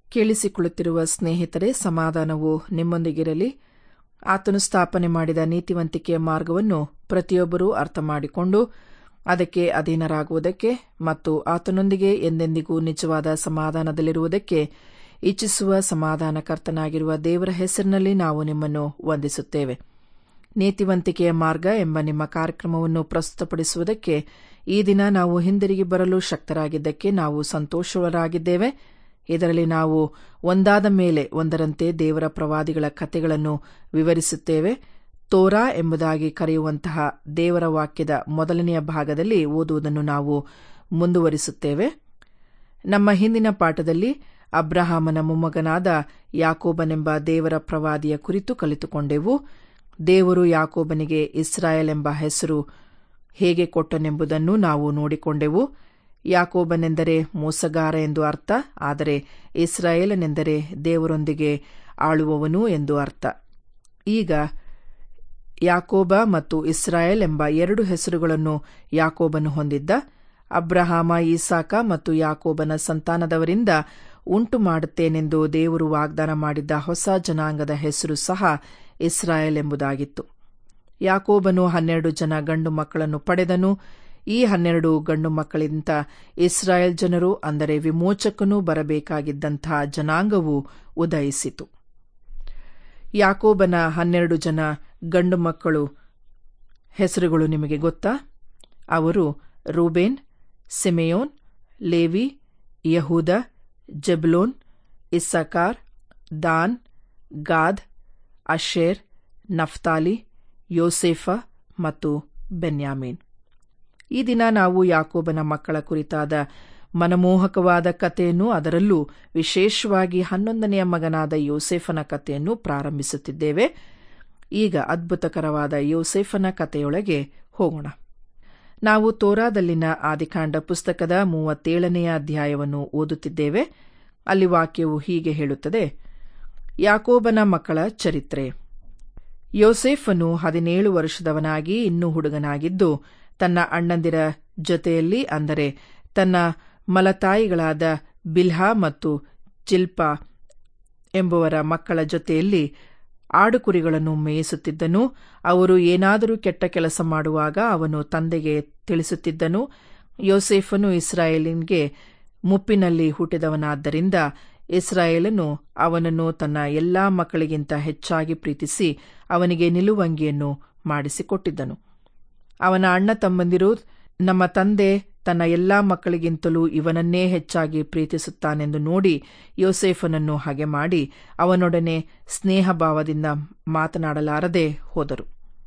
ಕೇಳಿಸಿಕೊಳ್ಳುತ್ತಿರುವ ಸ್ನೇಹಿತರೆ ಸಮಾಧಾನವು ನಿಮ್ಮೊಂದಿಗಿರಲಿ ಆತನು ಸ್ಥಾಪನೆ ಮಾಡಿದ ನೀತಿವಂತಿಕೆಯ ಮಾರ್ಗವನ್ನು ಪ್ರತಿಯೊಬ್ಬರೂ ಅರ್ಥ ಮಾಡಿಕೊಂಡು ಅದಕ್ಕೆ ಅಧೀನರಾಗುವುದಕ್ಕೆ ಮತ್ತು ಆತನೊಂದಿಗೆ ಎಂದೆಂದಿಗೂ ನಿಜವಾದ ಸಮಾಧಾನದಲ್ಲಿರುವುದಕ್ಕೆ ಇಚ್ಛಿಸುವ ಸಮಾಧಾನಕರ್ತನಾಗಿರುವ ದೇವರ ಹೆಸರಿನಲ್ಲಿ ನಾವು ನಿಮ್ಮನ್ನು ವಂದಿಸುತ್ತೇವೆ ನೀತಿವಂತಿಕೆಯ ಮಾರ್ಗ ಎಂಬ ನಿಮ್ಮ ಕಾರ್ಯಕ್ರಮವನ್ನು ಪ್ರಸ್ತುತಪಡಿಸುವುದಕ್ಕೆ ಈ ದಿನ ನಾವು ಹಿಂದಿರುಗಿ ಬರಲು ಶಕ್ತರಾಗಿದ್ದಕ್ಕೆ ನಾವು ಸಂತೋಷವರಾಗಿದ್ದೇವೆ ಇದರಲ್ಲಿ ನಾವು ಒಂದಾದ ಮೇಲೆ ಒಂದರಂತೆ ದೇವರ ಪ್ರವಾದಿಗಳ ಕಥೆಗಳನ್ನು ವಿವರಿಸುತ್ತೇವೆ ತೋರಾ ಎಂಬುದಾಗಿ ಕರೆಯುವಂತಹ ದೇವರ ವಾಕ್ಯದ ಮೊದಲನೆಯ ಭಾಗದಲ್ಲಿ ಓದುವುದನ್ನು ನಾವು ಮುಂದುವರಿಸುತ್ತೇವೆ ನಮ್ಮ ಹಿಂದಿನ ಪಾಠದಲ್ಲಿ ಅಬ್ರಹಾಮನ ಮೊಮ್ಮಗನಾದ ಯಾಕೋಬನೆಂಬ ದೇವರ ಪ್ರವಾದಿಯ ಕುರಿತು ಕಲಿತುಕೊಂಡೆವು ದೇವರು ಯಾಕೋಬನಿಗೆ ಇಸ್ರಾಯೇಲ್ ಎಂಬ ಹೆಸರು ಹೇಗೆ ಕೊಟ್ಟನೆಂಬುದನ್ನು ನಾವು ನೋಡಿಕೊಂಡೆವು ಯಾಕೋಬನೆಂದರೆ ಮೋಸಗಾರ ಎಂದು ಅರ್ಥ ಆದರೆ ಇಸ್ರಾಯೇಲನೆಂದರೆ ದೇವರೊಂದಿಗೆ ಆಳುವವನು ಎಂದು ಅರ್ಥ ಈಗ ಯಾಕೋಬ ಮತ್ತು ಇಸ್ರಾಯೇಲ್ ಎಂಬ ಎರಡು ಹೆಸರುಗಳನ್ನು ಯಾಕೋಬನು ಹೊಂದಿದ್ದ ಅಬ್ರಹಾಮ ಈಸಾಕ ಮತ್ತು ಯಾಕೋಬನ ಸಂತಾನದವರಿಂದ ಉಂಟು ಮಾಡುತ್ತೇನೆಂದು ದೇವರು ವಾಗ್ದಾನ ಮಾಡಿದ್ದ ಹೊಸ ಜನಾಂಗದ ಹೆಸರು ಸಹ ಇಸ್ರಾಯೇಲ್ ಎಂಬುದಾಗಿತ್ತು ಯಾಕೋಬನು ಹನ್ನೆರಡು ಜನ ಗಂಡು ಮಕ್ಕಳನ್ನು ಪಡೆದನು ಈ ಹನ್ನೆರಡು ಗಂಡು ಮಕ್ಕಳಿಂದ ಇಸ್ರಾಯೇಲ್ ಜನರು ಅಂದರೆ ವಿಮೋಚಕನು ಬರಬೇಕಾಗಿದ್ದಂತಹ ಜನಾಂಗವು ಉದಯಿಸಿತು ಯಾಕೋಬನ ಹನ್ನೆರಡು ಜನ ಗಂಡು ಮಕ್ಕಳು ಹೆಸರುಗಳು ನಿಮಗೆ ಗೊತ್ತಾ ಅವರು Reuben Simeon Levi Judah Zebulun Issachar Dan Gad Asher Naphtali Joseph ಮತ್ತು ಬೆನ್ಯಾಮೀನ್ ಈ ದಿನ ನಾವು ಯಾಕೋಬನ ಮಕ್ಕಳ ಕುರಿತಾದ ಮನಮೋಹಕವಾದ ಕಥೆಯನ್ನು ಅದರಲ್ಲೂ ವಿಶೇಷವಾಗಿ ಹನ್ನೊಂದನೆಯ ಮಗನಾದ ಯೋಸೇಫನ ಕಥೆಯನ್ನು ಪ್ರಾರಂಭಿಸುತ್ತಿದ್ದೇವೆ ಈಗ ಅದ್ಭುತಕರವಾದ ಯೋಸೇಫನ ಕಥೆಯೊಳಗೆ ಹೋಗೋಣ ನಾವು ತೋರಾದಲ್ಲಿನ ಆದಿಕಾಂಡ ಪುಸ್ತಕದ ಮೂವತ್ತೇಳನೆಯ ಅಧ್ಯಾಯವನ್ನು ಓದುತ್ತಿದ್ದೇವೆ ಅಲ್ಲಿ ವಾಕ್ಯವು ಹೀಗೆ ಹೇಳುತ್ತದೆ ಯಾಕೋಬನ ಮಕ್ಕಳ ಚರಿತ್ರೆ ಯೋಸೇಫನು ಹದಿನೇಳು ವರ್ಷದವನಾಗಿ ಇನ್ನೂ ಹುಡುಗನಾಗಿದ್ದು ತನ್ನ ಅಣ್ಣಂದಿರ ಜೊತೆಯಲ್ಲಿ ಅಂದರೆ ತನ್ನ ಮಲತಾಯಿಗಳಾದ ಬಿಲ್ಹಾ ಮತ್ತು ಜಿಲ್ಪಾ ಎಂಬುವರ ಮಕ್ಕಳ ಜೊತೆಯಲ್ಲಿ ಆಡುಕುರಿಗಳನ್ನು ಮೇಯಿಸುತ್ತಿದ್ದನು ಅವರು ಏನಾದರೂ ಕೆಟ್ಟ ಕೆಲಸ ಮಾಡುವಾಗ ಅವನು ತಂದೆಗೆ ತಿಳಿಸುತ್ತಿದ್ದನು ಯೋಸೇಫನು ಇಸ್ರಾಯೇಲಿನ್ಗೆ ಮುಪ್ಪಿನಲ್ಲಿ ಹುಟ್ಟಿದವನಾದ್ದರಿಂದ ಇಸ್ರಾಯೇಲನು ಅವನನ್ನು ತನ್ನ ಎಲ್ಲಾ ಮಕ್ಕಳಿಗಿಂತ ಹೆಚ್ಚಾಗಿ ಪ್ರೀತಿಸಿ ಅವನಿಗೆ ನಿಲುವಂಗಿಯನ್ನು ಮಾಡಿಸಿಕೊಟ್ಟಿದ್ದನು ಅವನ ಅಣ್ಣ ತಮ್ಮಂದಿರು ನಮ್ಮ ತಂದೆ ತನ್ನ ಎಲ್ಲಾ ಮಕ್ಕಳಿಗಿಂತಲೂ ಇವನನ್ನೇ ಹೆಚ್ಚಾಗಿ ಪ್ರೀತಿಸುತ್ತಾನೆಂದು ನೋಡಿ ಯೋಸೇಫನನ್ನು ಹಾಗೆ ಮಾಡಿ ಅವನೊಡನೆ ಸ್ನೇಹಭಾವದಿಂದ ಮಾತನಾಡಲಾರದೆ ಹೋದರು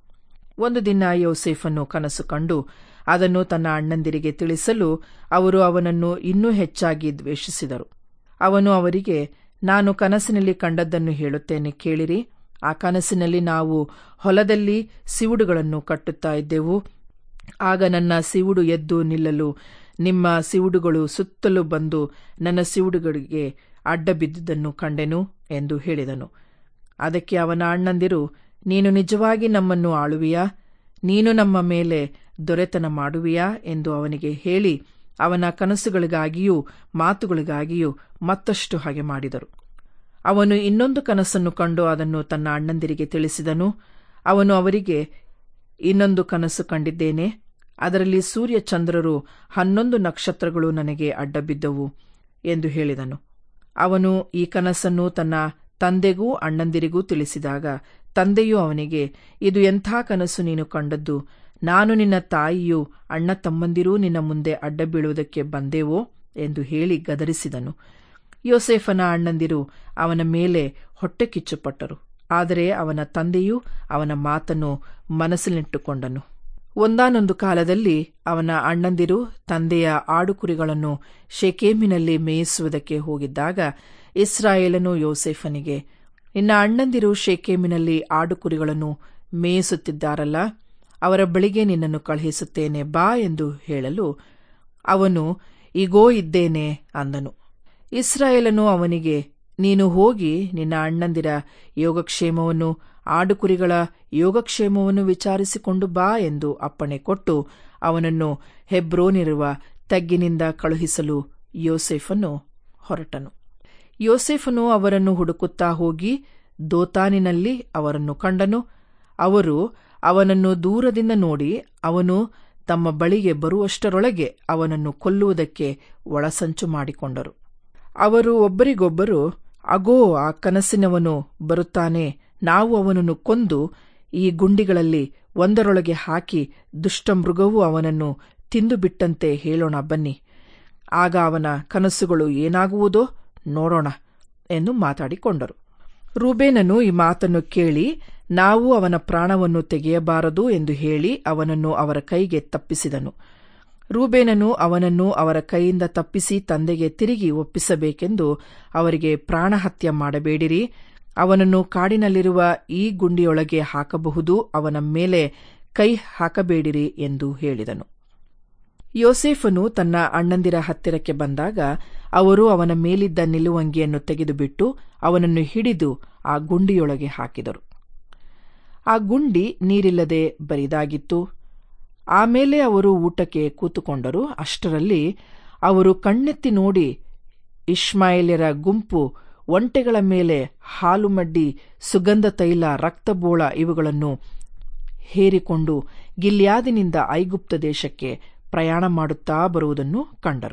ಒಂದು ದಿನ ಯೋಸೇಫನು ಕನಸು ಕಂಡು ಅದನ್ನು ತನ್ನ ಅಣ್ಣಂದಿರಿಗೆ ತಿಳಿಸಲು ಅವರು ಅವನನ್ನು ಇನ್ನೂ ಹೆಚ್ಚಾಗಿ ದ್ವೇಷಿಸಿದರು ಅವನು ಅವರಿಗೆ ನಾನು ಕನಸಿನಲ್ಲಿ ಕಂಡದ್ದನ್ನು ಹೇಳುತ್ತೇನೆ ಕೇಳಿರಿ ಆ ಕನಸಿನಲ್ಲಿ ನಾವು ಹೊಲದಲ್ಲಿ ಸಿವುಡುಗಳನ್ನು ಕಟ್ಟುತ್ತಾ ಇದ್ದೆವು ಆಗ ನನ್ನ ಸಿವುಡು ಎದ್ದು ನಿಲ್ಲಲು ನಿಮ್ಮ ಸಿವುಡುಗಳು ಸುತ್ತಲೂ ಬಂದು ನನ್ನ ಸಿವುಡುಗಳಿಗೆ ಅಡ್ಡ ಬಿದ್ದುದನ್ನು ಕಂಡೆನು ಎಂದು ಹೇಳಿದನು ಅದಕ್ಕೆ ಅವನ ಅಣ್ಣಂದಿರು ನೀನು ನಿಜವಾಗಿ ನಮ್ಮನ್ನು ಆಳುವಿಯಾ ನೀನು ನಮ್ಮ ಮೇಲೆ ದೊರೆತನ ಮಾಡುವಿಯಾ ಎಂದು ಅವನಿಗೆ ಹೇಳಿ ಅವನ ಕನಸುಗಳಿಗಾಗಿಯೂ ಮಾತುಗಳಿಗಾಗಿಯೂ ಮತ್ತಷ್ಟು ಹಾಗೆ ಮಾಡಿದರು ಅವನು ಇನ್ನೊಂದು ಕನಸನ್ನು ಕಂಡು ಅದನ್ನು ತನ್ನ ಅಣ್ಣಂದಿರಿಗೆ ತಿಳಿಸಿದನು ಅವನು ಅವರಿಗೆ ಇನ್ನೊಂದು ಕನಸು ಕಂಡಿದ್ದೇನೆ ಅದರಲ್ಲಿ ಸೂರ್ಯ ಚಂದ್ರರು ಹನ್ನೊಂದು ನಕ್ಷತ್ರಗಳು ನನಗೆ ಅಡ್ಡಬಿದ್ದವು ಎಂದು ಹೇಳಿದನು ಅವನು ಈ ಕನಸನ್ನು ತನ್ನ ತಂದೆಗೂ ಅಣ್ಣಂದಿರಿಗೂ ತಿಳಿಸಿದಾಗ ತಂದೆಯು ಅವನಿಗೆ ಇದು ಎಂಥ ಕನಸು ನೀನು ಕಂಡದ್ದು ನಾನು ನಿನ್ನ ತಾಯಿಯು ಅಣ್ಣ ತಮ್ಮಂದಿರೂ ನಿನ್ನ ಮುಂದೆ ಅಡ್ಡ ಬೀಳುವುದಕ್ಕೆ ಬಂದೆವೋ ಎಂದು ಹೇಳಿ ಗದರಿಸಿದನು ಯೋಸೇಫನ ಅಣ್ಣಂದಿರು ಅವನ ಮೇಲೆ ಹೊಟ್ಟೆ ಕಿಚ್ಚುಪಟ್ಟರು ಆದರೆ ಅವನ ತಂದೆಯು ಅವನ ಮಾತನ್ನು ಮನಸ್ಸಿನಿಟ್ಟುಕೊಂಡನು ಒಂದಾನೊಂದು ಕಾಲದಲ್ಲಿ ಅವನ ಅಣ್ಣಂದಿರು ತಂದೆಯ ಆಡುಕುರಿಗಳನ್ನು ಶೆಕೇಮಿನಲ್ಲಿ ಮೇಯಿಸುವುದಕ್ಕೆ ಹೋಗಿದ್ದಾಗ ಇಸ್ರಾಯೇಲನು ಯೋಸೇಫನಿಗೆ ನಿನ್ನ ಅಣ್ಣಂದಿರು ಶೇಕೇಮಿನಲ್ಲಿ ಆಡುಕುರಿಗಳನ್ನು ಮೇಯಿಸುತ್ತಿದ್ದಾರಲ್ಲ ಅವರ ಬಳಿಗೆ ನಿನ್ನನ್ನು ಕಳುಹಿಸುತ್ತೇನೆ ಬಾ ಎಂದು ಹೇಳಲು ಅವನು ಈಗೋ ಇದ್ದೇನೆ ಅಂದನು ಇಸ್ರಾಯೇಲನು ಅವನಿಗೆ ನೀನು ಹೋಗಿ ನಿನ್ನ ಅಣ್ಣಂದಿರ ಯೋಗಕ್ಷೇಮವನ್ನು ಆಡುಕುರಿಗಳ ಯೋಗಕ್ಷೇಮವನ್ನು ವಿಚಾರಿಸಿಕೊಂಡು ಬಾ ಎಂದು ಅಪ್ಪಣೆ ಕೊಟ್ಟು ಅವನನ್ನು ಹೆಬ್ರೋನಿರುವ ತಗ್ಗಿನಿಂದ ಕಳುಹಿಸಲು ಯೋಸೆಫನು ಹೊರಟನು ಯೋಸೆಫನು ಅವರನ್ನು ಹುಡುಕುತ್ತಾ ಹೋಗಿ ದೋತಾನಿನಲ್ಲಿ ಅವರನ್ನು ಕಂಡನು ಅವರು ಅವನನ್ನು ದೂರದಿಂದ ನೋಡಿ ಅವನು ತಮ್ಮ ಬಳಿಗೆ ಬರುವಷ್ಟರೊಳಗೆ ಅವನನ್ನು ಕೊಲ್ಲುವುದಕ್ಕೆ ಒಳಸಂಚು ಮಾಡಿಕೊಂಡರು ಅವರು ಒಬ್ಬರಿಗೊಬ್ಬರು ಅಗೋ ಆ ಕನಸಿನವನು ಬರುತ್ತಾನೆ ನಾವು ಅವನನ್ನು ಕೊಂದು ಈ ಗುಂಡಿಗಳಲ್ಲಿ ಒಂದರೊಳಗೆ ಹಾಕಿ ದುಷ್ಟಮೃಗವು ಅವನನ್ನು ತಿಂದು ಬಿಟ್ಟಂತೆ ಹೇಳೋಣ ಬನ್ನಿ ಆಗ ಅವನ ಕನಸುಗಳು ಏನಾಗುವುದೋ ನೋಡೋಣ ಎಂದು ಮಾತಾಡಿಕೊಂಡರು ರೂಬೇನನು ಈ ಮಾತನ್ನು ಕೇಳಿ ನಾವು ಅವನ ಪ್ರಾಣವನ್ನು ತೆಗೆಯಬಾರದು ಎಂದು ಹೇಳಿ ಅವನನ್ನು ಅವರ ಕೈಗೆ ತಪ್ಪಿಸಿದನು ರೂಬೇನನು ಅವನನ್ನು ಅವರ ಕೈಯಿಂದ ತಪ್ಪಿಸಿ ತಂದೆಗೆ ತಿರುಗಿ ಒಪ್ಪಿಸಬೇಕೆಂದು ಅವರಿಗೆ ಪ್ರಾಣಹತ್ಯ ಮಾಡಬೇಡಿರಿ ಅವನನ್ನು ಕಾಡಿನಲ್ಲಿರುವ ಈ ಗುಂಡಿಯೊಳಗೆ ಹಾಕಬಹುದು ಅವನ ಮೇಲೆ ಕೈ ಹಾಕಬೇಡಿರಿ ಎಂದು ಹೇಳಿದನು ಯೋಸೇಫನು ತನ್ನ ಅಣ್ಣಂದಿರ ಹತ್ತಿರಕ್ಕೆ ಬಂದಾಗ ಅವರು ಅವನ ಮೇಲಿದ್ದ ನಿಲುವಂಗಿಯನ್ನು ತೆಗೆದುಬಿಟ್ಟು ಅವನನ್ನು ಹಿಡಿದು ಆ ಗುಂಡಿಯೊಳಗೆ ಹಾಕಿದರು ಆ ಗುಂಡಿ ನೀರಿಲ್ಲದೆ ಬರಿದಾಗಿತ್ತು ಆಮೇಲೆ ಅವರು ಊಟಕ್ಕೆ ಕೂತುಕೊಂಡರು ಅಷ್ಟರಲ್ಲಿ ಅವರು ಕಣ್ಣೆತ್ತಿ ನೋಡಿ ಇಷ್ಮಾಯೇಲ್ಯರ ಗುಂಪು ಒಂಟೆಗಳ ಮೇಲೆ ಹಾಲು ಮಡ್ಡಿ ಸುಗಂಧ ತೈಲ ರಕ್ತಬೋಳ ಇವುಗಳನ್ನು ಹೇರಿಕೊಂಡು ಗಿಲ್ಯಾದಿನಿಂದ ಐಗುಪ್ತ ದೇಶಕ್ಕೆ ಪ್ರಯಾಣ ಮಾಡುತ್ತಾ ಬರುವುದನ್ನು ಕಂಡರು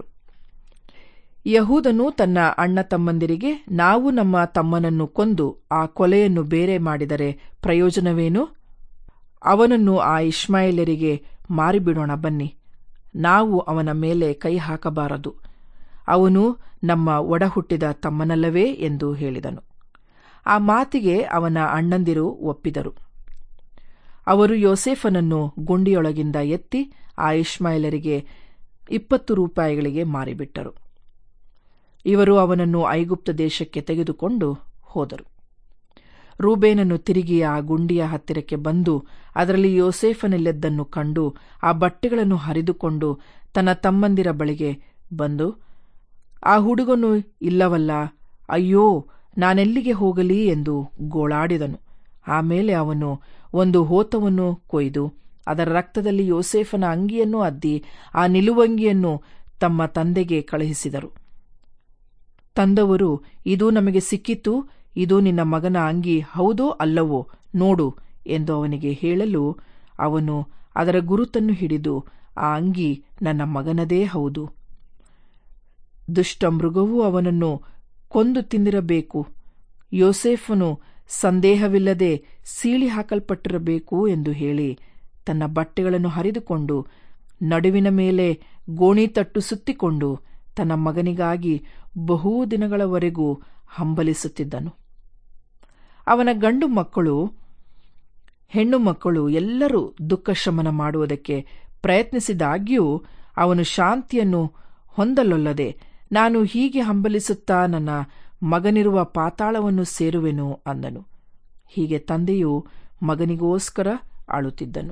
ಯಹೂದನು ತನ್ನ ಅಣ್ಣ ತಮ್ಮಂದಿರಿಗೆ ನಾವು ನಮ್ಮ ತಮ್ಮನನ್ನು ಕೊಂದು ಆ ಕೊಲೆಯನ್ನು ಬೇರೆ ಮಾಡಿದರೆ ಪ್ರಯೋಜನವೇನು ಅವನನ್ನು ಆ ಇಷ್ಮಾಯೇಲರಿಗೆ ಮಾರಿಬಿಡೋಣ ಬನ್ನಿ ನಾವು ಅವನ ಮೇಲೆ ಕೈ ಹಾಕಬಾರದು ಅವನು ನಮ್ಮ ಒಡಹುಟ್ಟಿದ ತಮ್ಮನಲ್ಲವೇ ಎಂದು ಹೇಳಿದನು ಆ ಮಾತಿಗೆ ಅವನ ಅಣ್ಣಂದಿರು ಒಪ್ಪಿದರು ಅವರು ಯೋಸೇಫನನ್ನು ಗುಂಡಿಯೊಳಗಿಂದ ಎತ್ತಿ ಆ ಇಷ್ಮಾಯೇಲರಿಗೆ ಇಪ್ಪತ್ತು ರೂಪಾಯಿಗಳಿಗೆ ಮಾರಿಬಿಟ್ಟರು ಇವರು ಅವನನ್ನು ಐಗುಪ್ತ ದೇಶಕ್ಕೆ ತೆಗೆದುಕೊಂಡು ಹೋದರು ರೂಬೇನನ್ನು ತಿರುಗಿ ಆ ಗುಂಡಿಯ ಹತ್ತಿರಕ್ಕೆ ಬಂದು ಅದರಲ್ಲಿ ಯೋಸೇಫನಿല്ലെದ್ದನ್ನು ಕಂಡು ಆ ಬಟ್ಟೆಗಳನ್ನು ಹರಿದುಕೊಂಡು ತನ್ನ ತಮ್ಮಂದಿರ ಬಳಿಗೆ ಬಂದು ಆ ಹುಡುಗನು ಇಲ್ಲವಲ್ಲ ಅಯ್ಯೋ ನಾನೆಲ್ಲಿಗೆ ಹೋಗಲಿ ಎಂದು ಗೋಳಾಡಿದನು ಆಮೇಲೆ ಅವನು ಒಂದು ಹೋತವನ್ನು ಕೊಯ್ದು ಅದರ ರಕ್ತದಲ್ಲಿ ಯೋಸೇಫನ ಅಂಗಿಯನ್ನು ಅದ್ದಿ ಆ ನಿಲುವಂಗಿಯನ್ನು ತಮ್ಮ ತಂದೆಗೆ ಕಳುಹಿಸಿದರು ತಂದವರು ಇದು ನಮಗೆ ಸಿಕ್ಕಿತು ಇದು ನಿನ್ನ ಮಗನ ಅಂಗಿ ಹೌದೋ ಅಲ್ಲವೋ ನೋಡು ಎಂದು ಅವನಿಗೆ ಹೇಳಲು ಅವನು ಅದರ ಗುರುತನ್ನು ಹಿಡಿದು ಆ ಅಂಗಿ ನನ್ನ ಮಗನದೇ ಹೌದು ದುಷ್ಟ ಮೃಗವು ಅವನನ್ನು ಕೊಂದು ತಿಂದಿರಬೇಕು ಯೋಸೇಫನು ಸಂದೇಹವಿಲ್ಲದೆ ಸೀಳಿ ಹಾಕಲ್ಪಟ್ಟಿರಬೇಕು ಎಂದು ಹೇಳಿ ತನ್ನ ಬಟ್ಟೆಗಳನ್ನು ಹರಿದುಕೊಂಡು ನಡುವಿನ ಮೇಲೆ ಗೋಣಿತಟ್ಟು ಸುತ್ತಿಕೊಂಡು ತನ್ನ ಮಗನಿಗಾಗಿ ಬಹು ದಿನಗಳವರೆಗೂ ಹಂಬಲಿಸುತ್ತಿದ್ದನು ಅವನ ಗಂಡು ಮಕ್ಕಳು ಹೆಣ್ಣು ಮಕ್ಕಳು ಎಲ್ಲರೂ ದುಃಖ ಶಮನ ಮಾಡುವುದಕ್ಕೆ ಪ್ರಯತ್ನಿಸಿದಾಗ್ಯೂ ಅವನು ಶಾಂತಿಯನ್ನು ಹೊಂದಲೊಲ್ಲದೆ ನಾನು ಹೀಗೆ ಹಂಬಲಿಸುತ್ತಾ ನನ್ನ ಮಗನಿರುವ ಪಾತಾಳವನ್ನು ಸೇರುವೆನು ಅಂದನು ಹೀಗೆ ತಂದೆಯು ಮಗನಿಗೋಸ್ಕರ ಅಳುತ್ತಿದ್ದನು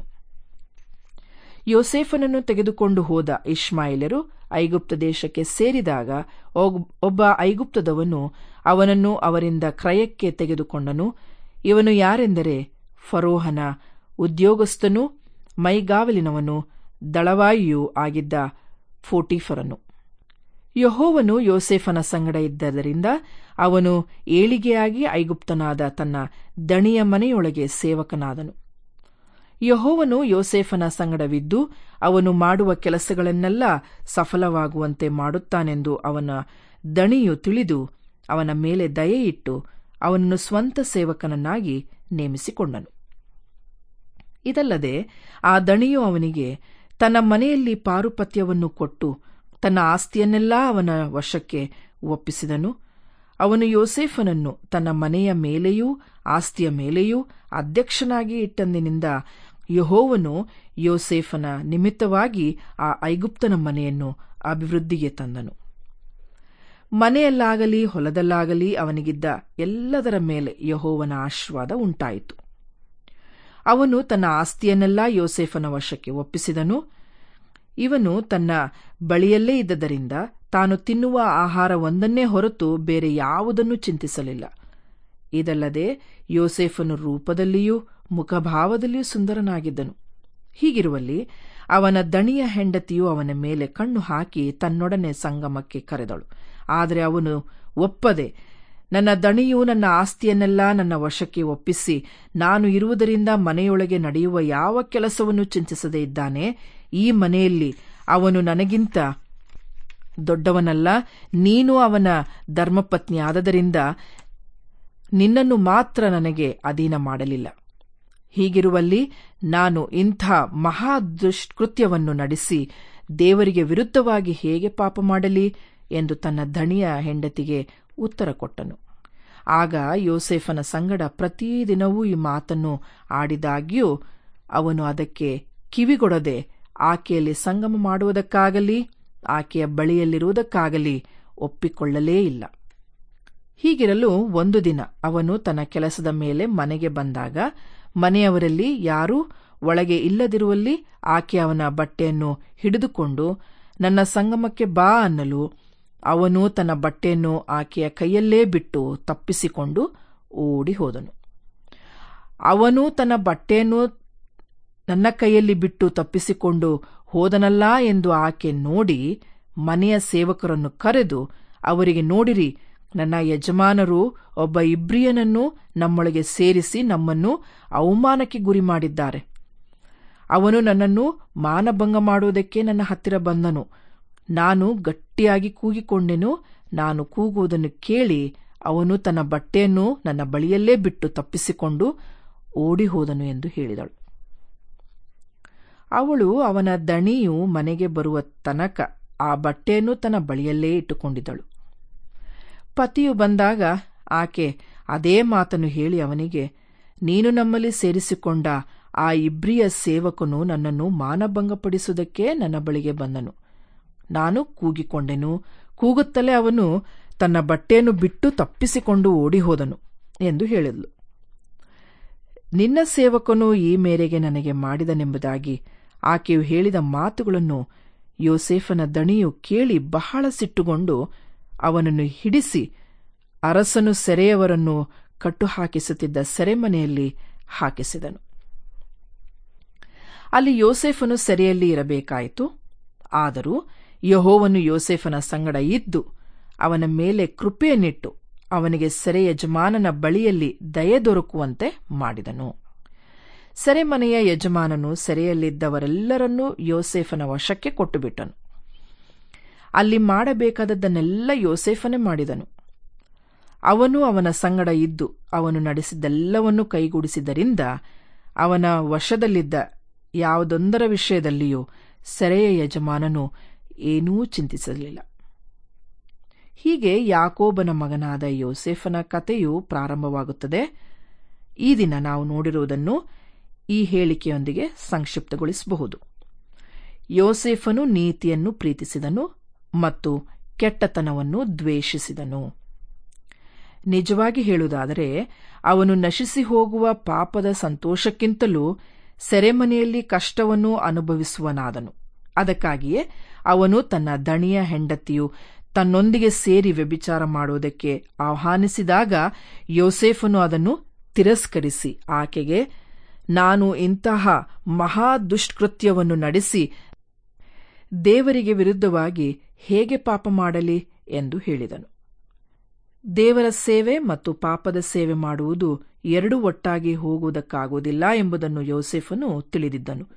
ಯೋಸೇಫನನ್ನು ತೆಗೆದುಕೊಂಡು ಹೋದ ಇಷ್ಮಾಯಿಲರು ಐಗುಪ್ತ ದೇಶಕ್ಕೆ ಸೇರಿದಾಗ ಒಬ್ಬ ಐಗುಪ್ತದವನು ಅವನನ್ನು ಅವರಿಂದ ಕ್ರಯಕ್ಕೆ ತೆಗೆದುಕೊಂಡನು ಇವನು ಯಾರೆಂದರೆ ಫರೋಹನ ಉದ್ಯೋಗಸ್ಥನೂ ಮೈಗಾವಲಿನವನು ದಳವಾಯಿಯೂ ಆಗಿದ್ದ ಫೋಟೀಫರನು ಯಹೋವನು ಯೋಸೇಫನ ಸಂಗಡ ಇದ್ದರಿಂದ ಅವನು ಏಳಿಗೆಯಾಗಿ ಐಗುಪ್ತನಾದ ತನ್ನ ದಣಿಯ ಮನೆಯೊಳಗೆ ಸೇವಕನಾದನು ಯಹೋವನು ಯೋಸೇಫನ ಸಂಗಡವಿದ್ದು ಅವನು ಮಾಡುವ ಕೆಲಸಗಳನ್ನೆಲ್ಲ ಸಫಲವಾಗುವಂತೆ ಮಾಡುತ್ತಾನೆಂದು ಅವನ ದಣಿಯು ತಿಳಿದು ಅವನ ಮೇಲೆ ದಯೆಯಿಟ್ಟು ಅವನನ್ನು ಸ್ವಂತ ಸೇವಕನನ್ನಾಗಿ ನೇಮಿಸಿಕೊಂಡನು ಇದಲ್ಲದೆ ಆ ದಣಿಯು ಅವನಿಗೆ ತನ್ನ ಮನೆಯಲ್ಲಿ ಪಾರುಪತ್ಯವನ್ನು ಕೊಟ್ಟು ತನ್ನ ಆಸ್ತಿಯನ್ನೆಲ್ಲ ಅವನ ವಶಕ್ಕೆ ಒಪ್ಪಿಸಿದನು ಅವನು ಯೋಸೇಫನನ್ನು ತನ್ನ ಮನೆಯ ಮೇಲೆಯೂ ಆಸ್ತಿಯ ಮೇಲೆಯೂ ಅಧ್ಯಕ್ಷನಾಗಿ ಇಟ್ಟಂದಿನಿಂದ ಯಹೋವನು ಯೋಸೇಫನ ನಿಮಿತ್ತವಾಗಿ ಆ ಐಗುಪ್ತನ ಮನೆಯನ್ನು ಅಭಿವೃದ್ಧಿಗೆ ತಂದನು ಮನೆಯಲ್ಲಾಗಲಿ ಹೊಲದಲ್ಲಾಗಲಿ ಅವನಿಗಿದ್ದ ಎಲ್ಲದರ ಮೇಲೆ ಯಹೋವನ ಆಶೀರ್ವಾದ ಉಂಟಾಯಿತು ಅವನು ತನ್ನ ಆಸ್ತಿಯನ್ನೆಲ್ಲ ಯೋಸೇಫನ ವಶಕ್ಕೆ ಒಪ್ಪಿಸಿದನು ಇವನು ತನ್ನ ಬಳಿಯಲ್ಲೇ ಇದ್ದದರಿಂದ ತಾನು ತಿನ್ನುವ ಆಹಾರ ಒಂದನ್ನೇ ಹೊರತು ಬೇರೆ ಯಾವುದನ್ನು ಚಿಂತಿಸಲಿಲ್ಲ ಇದಲ್ಲದೆ ಯೋಸೇಫನು ರೂಪದಲ್ಲಿಯೂ ಮುಖಭಾವದಲ್ಲಿಯೂ ಸುಂದರನಾಗಿದ್ದನು ಹೀಗಿರುವಲ್ಲಿ ಅವನ ದಣಿಯ ಹೆಂಡತಿಯು ಅವನ ಮೇಲೆ ಕಣ್ಣು ಹಾಕಿ ತನ್ನೊಡನೆ ಸಂಗಮಕ್ಕೆ ಕರೆದಳು ಆದರೆ ಅವನು ಒಪ್ಪದೆ ನನ್ನ ದಣಿಯು ನನ್ನ ಆಸ್ತಿಯನ್ನೆಲ್ಲ ನನ್ನ ವಶಕ್ಕೆ ಒಪ್ಪಿಸಿ ನಾನು ಇರುವುದರಿಂದ ಮನೆಯೊಳಗೆ ನಡೆಯುವ ಯಾವ ಕೆಲಸವನ್ನು ಚಿಂತಿಸದೇ ಇದ್ದಾನೆ ಈ ಮನೆಯಲ್ಲಿ ಅವನು ನನಗಿಂತ ದೊಡ್ಡವನಲ್ಲ ನೀನು ಅವನ ಧರ್ಮಪತ್ನಿ ಆದದರಿಂದ ನಿನ್ನನ್ನು ಮಾತ್ರ ನನಗೆ ಅಧೀನ ಮಾಡಲಿಲ್ಲ ಹೀಗಿರುವಲ್ಲಿ ನಾನು ಇಂಥ ಮಹಾ ದುಷ್ಕೃತ್ಯವನ್ನು ನಡೆಸಿ ದೇವರಿಗೆ ವಿರುದ್ಧವಾಗಿ ಹೇಗೆ ಪಾಪ ಮಾಡಲಿ ಎಂದು ತನ್ನ ಧಣಿಯ ಹೆಂಡತಿಗೆ ಉತ್ತರ ಕೊಟ್ಟನು ಆಗ ಯೋಸೆಫನ ಸಂಗಡ ಪ್ರತಿದಿನವೂ ಈ ಮಾತನ್ನು ಆಡಿದಾಗ್ಯೂ ಅವನು ಅದಕ್ಕೆ ಕಿವಿಗೊಡದೆ ಆಕೆಯಲ್ಲಿ ಸಂಗಮ ಮಾಡುವುದಕ್ಕಾಗಲಿ ಆಕೆಯ ಬಳಿಯಲ್ಲಿರುವುದಕ್ಕಾಗಲಿ ಒಪ್ಪಿಕೊಳ್ಳಲೇ ಇಲ್ಲ ಹೀಗಿರಲು ಒಂದು ದಿನ ಅವನು ತನ್ನ ಕೆಲಸದ ಮೇಲೆ ಮನೆಗೆ ಬಂದಾಗ ಮನೆಯವರಲ್ಲಿ ಯಾರೂ ಒಳಗೆ ಇಲ್ಲದಿರುವಲ್ಲಿ ಆಕೆ ಅವನ ಬಟ್ಟೆಯನ್ನು ಹಿಡಿದುಕೊಂಡು ನನ್ನ ಸಂಗಮಕ್ಕೆ ಬಾ ಅನ್ನಲು ಅವನು ತನ್ನ ಬಟ್ಟೆಯನ್ನು ಆಕೆಯ ಕೈಯಲ್ಲೇ ಬಿಟ್ಟು ತಪ್ಪಿಸಿಕೊಂಡು ಓಡಿ ಹೋದನು ಅವನು ತನ್ನ ಬಟ್ಟೆಯನ್ನು ನನ್ನ ಕೈಯಲ್ಲಿ ಬಿಟ್ಟು ತಪ್ಪಿಸಿಕೊಂಡು ಹೋದನಲ್ಲ ಎಂದು ಆಕೆ ನೋಡಿ ಮನೆಯ ಸೇವಕರನ್ನು ಕರೆದು ಅವರಿಗೆ ನೋಡಿರಿ ನನ್ನ ಯಜಮಾನರು ಒಬ್ಬ ಇಬ್ರಿಯನನ್ನು ನಮ್ಮೊಳಗೆ ಸೇರಿಸಿ ನಮ್ಮನ್ನು ಅವಮಾನಕ್ಕೆ ಗುರಿ ಮಾಡಿದ್ದಾರೆ ಅವನು ನನ್ನನ್ನು ಮಾನಭಂಗ ಮಾಡುವುದಕ್ಕೆ ನನ್ನ ಹತ್ತಿರ ಬಂದನು ನಾನು ಗಟ್ಟಿಯಾಗಿ ಕೂಗಿಕೊಂಡೆನು ನಾನು ಕೂಗುವುದನ್ನು ಕೇಳಿ ಅವನು ತನ್ನ ಬಟ್ಟೆಯನ್ನು ನನ್ನ ಬಳಿಯಲ್ಲೇ ಬಿಟ್ಟು ತಪ್ಪಿಸಿಕೊಂಡು ಓಡಿ ಹೋದನು ಎಂದು ಹೇಳಿದಳು ಅವಳು ಅವನ ದಣಿಯು ಮನೆಗೆ ಬರುವ ತನಕ ಆ ಬಟ್ಟೆಯನ್ನು ತನ್ನ ಬಳಿಯಲ್ಲೇ ಇಟ್ಟುಕೊಂಡಿದ್ದಳು ಪತಿಯು ಬಂದಾಗ ಆಕೆ ಅದೇ ಮಾತನ್ನು ಹೇಳಿ ಅವನಿಗೆ ನೀನು ನಮ್ಮಲ್ಲಿ ಸೇರಿಸಿಕೊಂಡ ಆ ಇಬ್ರಿಯ ಸೇವಕನು ನನ್ನನ್ನು ಮಾನಭಂಗಪಡಿಸುವುದಕ್ಕೆ ನನ್ನ ಬಳಿಗೆ ಬಂದನು ನಾನು ಕೂಗಿಕೊಂಡೆನು ಕೂಗುತ್ತಲೇ ಅವನು ತನ್ನ ಬಟ್ಟೆಯನ್ನು ಬಿಟ್ಟು ತಪ್ಪಿಸಿಕೊಂಡು ಓಡಿ ಹೋದನು ಎಂದು ಹೇಳಿದ್ಲು ನಿನ್ನ ಸೇವಕನು ಈ ಮೇರೆಗೆ ನನಗೆ ಮಾಡಿದನೆಂಬುದಾಗಿ ಆಕೆಯು ಹೇಳಿದ ಮಾತುಗಳನ್ನು ಯೋಸೇಫನ ದಣಿಯು ಕೇಳಿ ಬಹಳ ಸಿಟ್ಟುಗೊಂಡು ಅವನನ್ನು ಹಿಡಿಸಿ ಅರಸನು ಸೆರೆಯವರನ್ನು ಕಟ್ಟುಹಾಕಿಸುತ್ತಿದ್ದ ಸೆರೆಮನೆಯಲ್ಲಿ ಹಾಕಿಸಿದನು ಅಲ್ಲಿ ಯೋಸೇಫನು ಸೆರೆಯಲ್ಲಿ ಇರಬೇಕಾಯಿತು ಆದರೂ ಯಹೋವನು ಯೋಸೇಫನ ಸಂಗಡ ಇದ್ದು ಅವನ ಮೇಲೆ ಕೃಪೆಯನ್ನಿಟ್ಟು ಅವನಿಗೆ ಸೆರೆ ಯಜಮಾನನ ಬಳಿಯಲ್ಲಿ ದಯೆ ದೊರಕುವಂತೆ ಮಾಡಿದನು ಸೆರೆಮನೆಯ ಯಜಮಾನನು ಸೆರೆಯಲ್ಲಿದ್ದವರೆಲ್ಲರನ್ನೂ ಯೋಸೇಫನ ವಶಕ್ಕೆ ಕೊಟ್ಟುಬಿಟ್ಟನು ಅಲ್ಲಿ ಮಾಡಬೇಕಾದದ್ದನ್ನೆಲ್ಲ ಯೋಸೇಫನೇ ಮಾಡಿದನು ಅವನು ಅವನ ಸಂಗಡ ಇದ್ದು ಅವನು ನಡೆಸಿದ್ದೆಲ್ಲವನ್ನೂ ಕೈಗೂಡಿಸಿದ್ದರಿಂದ ಅವನ ವಶದಲ್ಲಿದ್ದ ಯಾವುದೊಂದರ ವಿಷಯದಲ್ಲಿಯೂ ಸೆರೆಯ ಯಜಮಾನನು ಏನೂ ಚಿಂತಿಸಲಿಲ್ಲ ಹೀಗೆ ಯಾಕೋಬನ ಮಗನಾದ ಯೋಸೇಫನ ಕಥೆಯು ಪ್ರಾರಂಭವಾಗುತ್ತದೆ ಈ ದಿನ ನಾವು ನೋಡಿರುವುದನ್ನು ಈ ಹೇಳಿಕೆಯೊಂದಿಗೆ ಸಂಕ್ಷಿಪ್ತಗೊಳಿಸಬಹುದು ಯೋಸೇಫನು ನೀತಿಯನ್ನು ಪ್ರೀತಿಸಿದನು ಮತ್ತು ಕೆಟ್ಟತನವನ್ನು ದ್ವೇಷಿಸಿದನು ನಿಜವಾಗಿ ಹೇಳುವುದಾದರೆ ಅವನು ನಶಿಸಿ ಹೋಗುವ ಪಾಪದ ಸಂತೋಷಕ್ಕಿಂತಲೂ ಸೆರೆಮನೆಯಲ್ಲಿ ಕಷ್ಟವನ್ನು ಅನುಭವಿಸುವನಾದನು ಅದಕ್ಕಾಗಿಯೇ ಅವನು ತನ್ನ ದಣಿಯ ಹೆಂಡತಿಯು ತನ್ನೊಂದಿಗೆ ಸೇರಿ ವ್ಯಭಿಚಾರ ಮಾಡುವುದಕ್ಕೆ ಆಹ್ವಾನಿಸಿದಾಗ ಯೋಸೇಫನು ಅದನ್ನು ತಿರಸ್ಕರಿಸಿ ಆಕೆಗೆ ನಾನು ಇಂತಹ ಮಹಾ ದುಷ್ಕೃತ್ಯವನ್ನು ನಡೆಸಿ ದೇವರಿಗೆ ವಿರುದ್ಧವಾಗಿ ಹೇಗೆ ಪಾಪ ಮಾಡಲಿ ಎಂದು ಹೇಳಿದನು ದೇವರ ಸೇವೆ ಮತ್ತು ಪಾಪದ ಸೇವೆ ಮಾಡುವುದು ಎರಡೂ ಒಟ್ಟಾಗಿ ಹೋಗುವುದಕ್ಕಾಗುವುದಿಲ್ಲ ಎಂಬುದನ್ನು ಯೋಸೆಫನು ತಿಳಿದಿದ್ದನು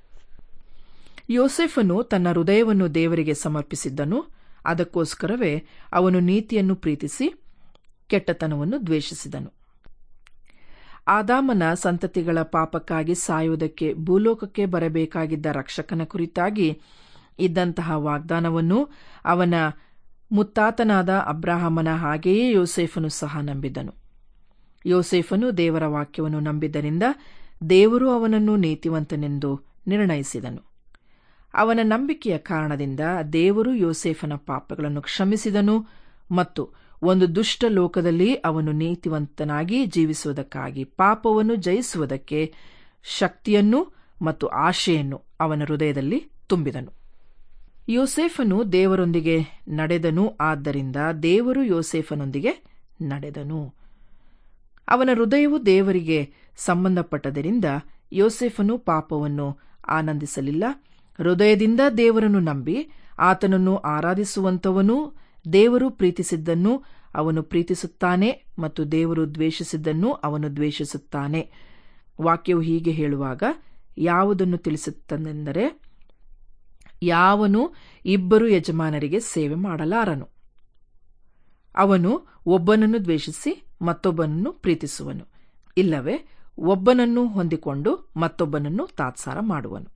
ಯೋಸೆಫನು ತನ್ನ ಹೃದಯವನ್ನು ದೇವರಿಗೆ ಸಮರ್ಪಿಸಿದ್ದನು ಅದಕ್ಕೋಸ್ಕರವೇ ಅವನು ನೀತಿಯನ್ನು ಪ್ರೀತಿಸಿ ಕೆಟ್ಟತನವನ್ನು ದ್ವೇಷಿಸಿದನು ಆದಾಮನ ಸಂತತಿಗಳ ಪಾಪಕ್ಕಾಗಿ ಸಾಯುವುದಕ್ಕೆ ಭೂಲೋಕಕ್ಕೆ ಬರಬೇಕಾಗಿದ್ದ ರಕ್ಷಕನ ಕುರಿತಾಗಿ ಇದ್ದಂತಹ ವಾಗ್ದಾನವನ್ನು ಅವನ ಮುತ್ತಾತನಾದ ಅಬ್ರಾಹಮನ ಹಾಗೆಯೇ ಯೋಸೇಫನು ಸಹ ನಂಬಿದ್ದನು ಯೋಸೇಫನು ದೇವರ ವಾಕ್ಯವನ್ನು ನಂಬಿದ್ದರಿಂದ ದೇವರು ಅವನನ್ನು ನೀತಿವಂತನೆಂದು ನಿರ್ಣಯಿಸಿದನು ಅವನ ನಂಬಿಕೆಯ ಕಾರಣದಿಂದ ದೇವರು ಯೋಸೇಫನ ಪಾಪಗಳನ್ನು ಕ್ಷಮಿಸಿದನು ಮತ್ತು ಒಂದು ದುಷ್ಟ ಲೋಕದಲ್ಲಿ ಅವನು ನೀತಿವಂತನಾಗಿ ಜೀವಿಸುವುದಕ್ಕಾಗಿ ಪಾಪವನ್ನು ಜಯಿಸುವುದಕ್ಕೆ ಶಕ್ತಿಯನ್ನು ಮತ್ತು ಆಶೆಯನ್ನು ಅವನ ಹೃದಯದಲ್ಲಿ ತುಂಬಿದನು ಯೋಸೇಫನು ದೇವರೊಂದಿಗೆ ನಡೆದನು ಆದ್ದರಿಂದ ದೇವರು ಯೋಸೇಫನೊಂದಿಗೆ ನಡೆದನು ಅವನ ಹೃದಯವು ದೇವರಿಗೆ ಸಂಬಂಧಪಟ್ಟದರಿಂದ ಯೋಸೇಫನು ಪಾಪವನ್ನು ಆನಂದಿಸಲಿಲ್ಲ ಹೃದಯದಿಂದ ದೇವರನ್ನು ನಂಬಿ ಆತನನ್ನು ಆರಾಧಿಸುವಂತವನೂ ದೇವರು ಪ್ರೀತಿಸಿದ್ದನ್ನು ಅವನು ಪ್ರೀತಿಸುತ್ತಾನೆ ಮತ್ತು ದೇವರು ದ್ವೇಷಿಸಿದ್ದನ್ನು ಅವನು ದ್ವೇಷಿಸುತ್ತಾನೆ ವಾಕ್ಯವು ಹೀಗೆ ಹೇಳುವಾಗ ಯಾವುದನ್ನು ತಿಳಿಸುತ್ತದೆಂದರೆ ಯಾವನು ಇಬ್ಬರು ಯಜಮಾನರಿಗೆ ಸೇವೆ ಮಾಡಲಾರನು ಅವನು ಒಬ್ಬನನ್ನು ದ್ವೇಷಿಸಿ ಮತ್ತೊಬ್ಬನನ್ನು ಪ್ರೀತಿಸುವನು ಇಲ್ಲವೇ ಒಬ್ಬನನ್ನು ಹೊಂದಿಕೊಂಡು ಮತ್ತೊಬ್ಬನನ್ನು ತಾತ್ಸಾರ ಮಾಡುವನು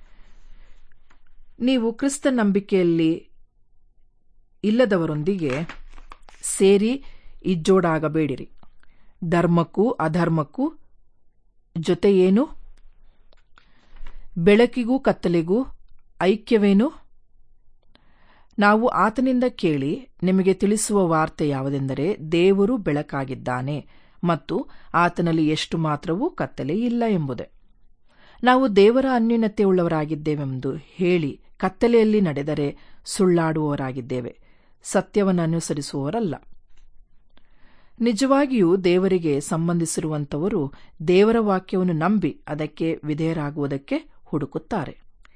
ನೀವು ಕ್ರಿಸ್ತ ನಂಬಿಕೆಯಲ್ಲಿ ಇಲ್ಲದವರೊಂದಿಗೆ ಸೇರಿ ಇಜ್ಜೋಡಾಗಬೇಡಿರಿ ಧರ್ಮಕ್ಕೂ ಅಧರ್ಮಕ್ಕೂ ಜೊತೆ ಏನು ಬೆಳಕಿಗೂ ಕತ್ತಲೆಗೂ ಐಕ್ಯವೇನು ನಾವು ಆತನಿಂದ ಕೇಳಿ ನಿಮಗೆ ತಿಳಿಸುವ ವಾರ್ತೆ ಯಾವುದೆಂದರೆ ದೇವರು ಬೆಳಕಾಗಿದ್ದಾನೆ ಮತ್ತು ಆತನಲ್ಲಿ ಎಷ್ಟು ಮಾತ್ರವೂ ಕತ್ತಲೆ ಇಲ್ಲ ಎಂಬುದೇ ನಾವು ದೇವರ ಅನ್ಯೂನತೆಯುಳ್ಳವರಾಗಿದ್ದೇವೆಂದು ಹೇಳಿ ಕತ್ತಲೆಯಲ್ಲಿ ನಡೆದರೆ ಸುಳ್ಳಾಡುವವರಾಗಿದ್ದೇವೆ ಸತ್ಯವನ್ನು ಅನುಸರಿಸುವವರಲ್ಲ ನಿಜವಾಗಿಯೂ ದೇವರಿಗೆ ಸಂಬಂಧಿಸಿರುವಂತವರು ದೇವರ ವಾಕ್ಯವನ್ನು ನಂಬಿ ಅದಕ್ಕೆ ವಿಧೇಯರಾಗುವುದಕ್ಕೆ ಹುಡುಕುತ್ತಾರೆ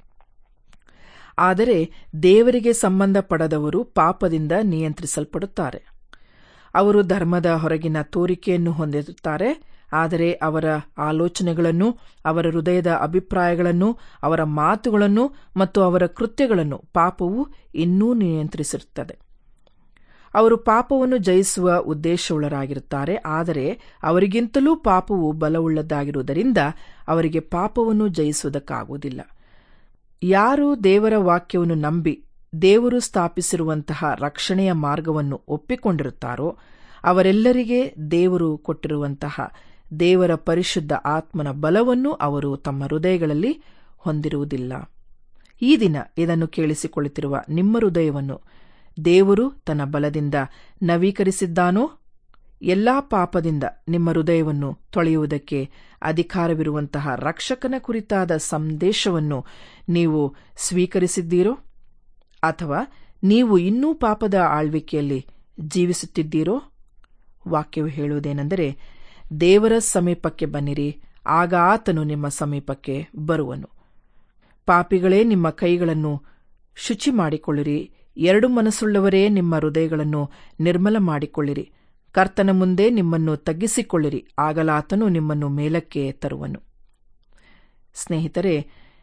ಆದರೆ ದೇವರಿಗೆ ಸಂಬಂಧಪಡದವರು ಪಾಪದಿಂದ ನಿಯಂತ್ರಿಸಲ್ಪಡುತ್ತಾರೆ ಅವರು ಧರ್ಮದ ಹೊರಗಿನ ತೋರಿಕೆಯನ್ನು ಹೊಂದಿರುತ್ತಾರೆ ಆದರೆ ಅವರ ಆಲೋಚನೆಗಳನ್ನು ಅವರ ಹೃದಯದ ಅಭಿಪ್ರಾಯಗಳನ್ನು ಅವರ ಮಾತುಗಳನ್ನು ಮತ್ತು ಅವರ ಕೃತ್ಯಗಳನ್ನು ಪಾಪವು ಇನ್ನೂ ನಿಯಂತ್ರಿಸಿರುತ್ತದೆ ಅವರು ಪಾಪವನ್ನು ಜಯಿಸುವ ಉದ್ದೇಶವುಳ್ಳರಾಗಿರುತ್ತಾರೆ ಆದರೆ ಅವರಿಗಿಂತಲೂ ಪಾಪವು ಬಲವುಳ್ಳದ್ದಾಗಿರುವುದರಿಂದ ಅವರಿಗೆ ಪಾಪವನ್ನು ಜಯಿಸುವುದಕ್ಕಾಗುವುದಿಲ್ಲ ಯಾರು ದೇವರ ವಾಕ್ಯವನ್ನು ನಂಬಿ ದೇವರು ಸ್ಥಾಪಿಸಿರುವಂತಹ ರಕ್ಷಣೆಯ ಮಾರ್ಗವನ್ನು ಒಪ್ಪಿಕೊಂಡಿರುತ್ತಾರೋ ಅವರೆಲ್ಲರಿಗೆ ದೇವರು ಕೊಟ್ಟಿರುವಂತಹ ದೇವರ ಪರಿಶುದ್ಧ ಆತ್ಮನ ಬಲವನ್ನು ಅವರು ತಮ್ಮ ಹೃದಯಗಳಲ್ಲಿ ಹೊಂದಿರುವುದಿಲ್ಲ ಈ ದಿನ ಇದನ್ನು ಕೇಳಿಸಿಕೊಳ್ಳುತ್ತಿರುವ ನಿಮ್ಮ ಹೃದಯವನ್ನು ದೇವರು ತನ್ನ ಬಲದಿಂದ ನವೀಕರಿಸಿದ್ದಾನೋ ಎಲ್ಲಾ ಪಾಪದಿಂದ ನಿಮ್ಮ ಹೃದಯವನ್ನು ತೊಳೆಯುವುದಕ್ಕೆ ಅಧಿಕಾರವಿರುವಂತಹ ರಕ್ಷಕನ ಕುರಿತಾದ ಸಂದೇಶವನ್ನು ನೀವು ಸ್ವೀಕರಿಸಿದ್ದೀರೋ ಅಥವಾ ನೀವು ಇನ್ನೂ ಪಾಪದ ಆಳ್ವಿಕೆಯಲ್ಲಿ ಜೀವಿಸುತ್ತಿದ್ದೀರೋ ವಾಕ್ಯವು ಹೇಳುವುದೇನೆಂದರೆ ದೇವರ ಸಮೀಪಕ್ಕೆ ಬನ್ನಿರಿ ಆಗ ಆತನು ನಿಮ್ಮ ಸಮೀಪಕ್ಕೆ ಬರುವನು ಪಾಪಿಗಳೇ ನಿಮ್ಮ ಕೈಗಳನ್ನು ಶುಚಿ ಮಾಡಿಕೊಳ್ಳಿರಿ ಎರಡು ಮನಸ್ಸುಳ್ಳವರೇ ನಿಮ್ಮ ಹೃದಯಗಳನ್ನು ನಿರ್ಮಲ ಮಾಡಿಕೊಳ್ಳಿರಿ ಕರ್ತನ ಮುಂದೆ ನಿಮ್ಮನ್ನು ತಗ್ಗಿಸಿಕೊಳ್ಳಿರಿ ಆಗಲಾತನು ನಿಮ್ಮನ್ನು ಮೇಲಕ್ಕೆ ತರುವನು ಸ್ನೇಹಿತರೆ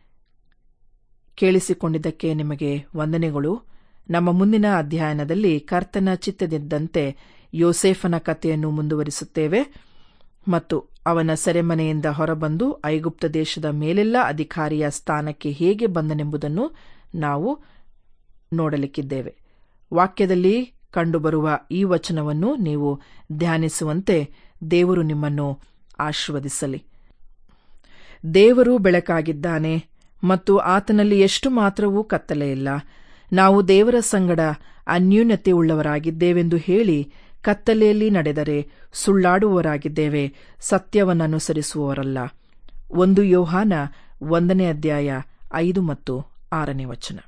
ಕೇಳಿಸಿಕೊಂಡಿದ್ದಕ್ಕೆ ನಿಮಗೆ ವಂದನೆಗಳು ನಮ್ಮ ಮುಂದಿನ ಅಧ್ಯಯನದಲ್ಲಿ ಕರ್ತನ ಚಿತ್ತದಿದ್ದಂತೆ ಯೋಸೇಫನ ಕಥೆಯನ್ನು ಮುಂದುವರಿಸುತ್ತೇವೆ ಮತ್ತು ಅವನ ಸೆರೆಮನೆಯಿಂದ ಹೊರಬಂದು ಐಗುಪ್ತ ದೇಶದ ಮೇಲೆಲ್ಲ ಅಧಿಕಾರಿಯ ಸ್ಥಾನಕ್ಕೆ ಹೇಗೆ ಬಂದನೆಂಬುದನ್ನು ನಾವು ನೋಡಲಿಕ್ಕಿದ್ದೇವೆ ವಾಕ್ಯದಲ್ಲಿ ಕಂಡುಬರುವ ಈ ವಚನವನ್ನು ನೀವು ಧ್ಯಾನಿಸುವಂತೆ ದೇವರು ನಿಮ್ಮನ್ನು ಆಶೀರ್ವದಿಸಲಿ ದೇವರು ಬೆಳಕಾಗಿದ್ದಾನೆ ಮತ್ತು ಆತನಲ್ಲಿ ಎಷ್ಟು ಮಾತ್ರವೂ ಕತ್ತಲೆ ಇಲ್ಲ ನಾವು ದೇವರ ಸಂಗಡ ಅನ್ಯೂನ್ಯತೆ ಉಳ್ಳವರಾಗಿದ್ದೇವೆಂದು ಹೇಳಿ ಕತ್ತಲೆಯಲ್ಲಿ ನಡೆದರೆ ಸುಳ್ಳಾಡುವವರಾಗಿದ್ದೇವೆ ಸತ್ಯವನ್ನನುಸರಿಸುವವರಲ್ಲ ಒಂದು ಯೋಹಾನ ಒಂದನೇ ಅಧ್ಯಾಯ ಐದು ಮತ್ತು ಆರನೇ ವಚನ